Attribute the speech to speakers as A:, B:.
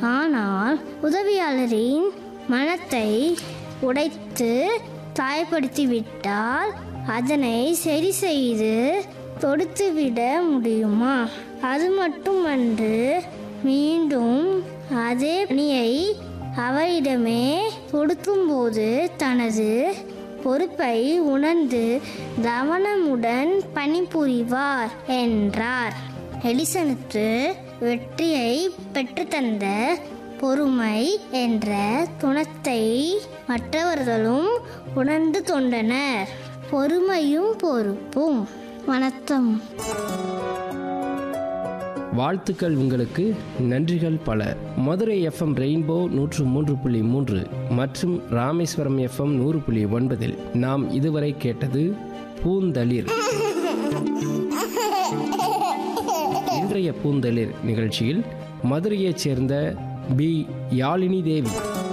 A: ஆனால் உதவியாளரின் மனத்தை உடைத்து காயப்படுத்திவிட்டால் அதனை சரி செய்து தொடுத்துவிட முடியுமா அது மட்டுமன்று மீண்டும் அதே பணியை அவரிடமே கொடுக்கும்போது தனது பொறுப்பை உணர்ந்து கவனமுடன் பணிபுரிவார் என்றார் எடிசனுக்கு வெற்றியை பெற்றுத்தந்த பொறுமை என்ற குணத்தை மற்றவர்களும் உணர்ந்து கொண்டனர் பொறுமையும் பொறுப்பும் வணக்கம்
B: வாழ்த்துக்கள் உங்களுக்கு நன்றிகள் பல மதுரை எஃப்எம் ரெயின்போ நூற்று மூன்று புள்ளி மூன்று மற்றும் ராமேஸ்வரம் எஃப்எம் நூறு புள்ளி ஒன்பதில் நாம் இதுவரை கேட்டது பூந்தளிர் இன்றைய பூந்தளிர் நிகழ்ச்சியில் மதுரையைச் சேர்ந்த பி யாழினி தேவி